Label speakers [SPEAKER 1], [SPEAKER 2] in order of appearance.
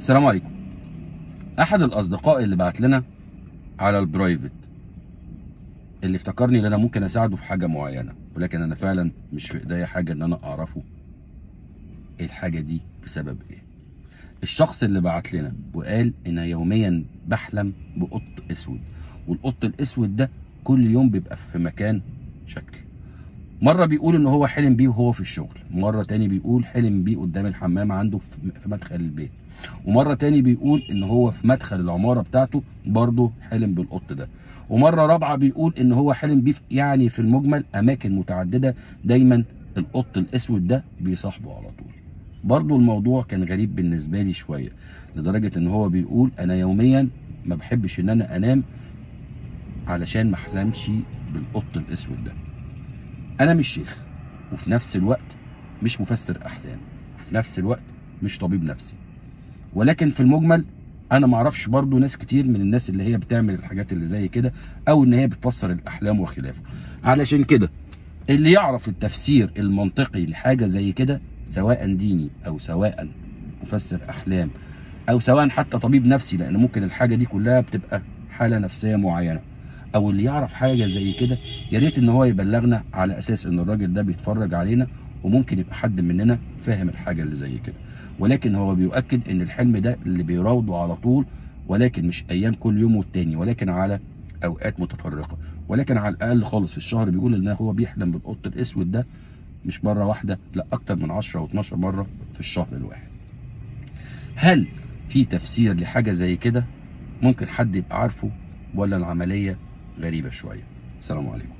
[SPEAKER 1] السلام عليكم احد الاصدقاء اللي بعت لنا على البرايفت اللي افتكرني ان انا ممكن اساعده في حاجه معينه ولكن انا فعلا مش في ايديا حاجه ان انا اعرفه ايه الحاجه دي بسبب ايه الشخص اللي بعت لنا وقال ان يوميا بحلم بقط اسود والقط الاسود ده كل يوم بيبقى في مكان شكل مره بيقول ان هو حلم بيه وهو في الشغل مره تاني بيقول حلم بيه قدام الحمام عنده في في مدخل البيت ومره تاني بيقول ان هو في مدخل العماره بتاعته برضه حلم بالقط ده ومره رابعه بيقول ان هو حلم بيه في- يعني في المجمل اماكن متعدده دايما القط الاسود ده بيصاحبه على طول برضه الموضوع كان غريب بالنسبه لي شويه لدرجه ان هو بيقول انا يوميا ما بحبش ان انا انام علشان ما احلمش بالقط الاسود ده انا مش شيخ وفي نفس الوقت مش مفسر احلام وفي نفس الوقت مش طبيب نفسي ولكن في المجمل انا معرفش برضو ناس كتير من الناس اللي هي بتعمل الحاجات اللي زي كده او ان هي بتفسر الاحلام وخلافه علشان كده اللي يعرف التفسير المنطقي لحاجه زي كده سواء ديني او سواء مفسر احلام او سواء حتى طبيب نفسي لان ممكن الحاجه دي كلها بتبقى حاله نفسيه معينه او اللي يعرف حاجه زي كده يا ريت ان هو يبلغنا على اساس ان الراجل ده بيتفرج علينا وممكن يبقى حد مننا فاهم الحاجه اللي زي كده ولكن هو بيؤكد ان الحلم ده اللي بيراوده على طول ولكن مش ايام كل يوم والتاني ولكن على اوقات متفرقه ولكن على الاقل خالص في الشهر بيقول ان هو بيحلم بالقط الاسود ده مش مره واحده لا اكتر من 10 و12 مره في الشهر الواحد هل في تفسير لحاجه زي كده ممكن حد يبقى عارفه ولا العمليه غريبه شويه السلام عليكم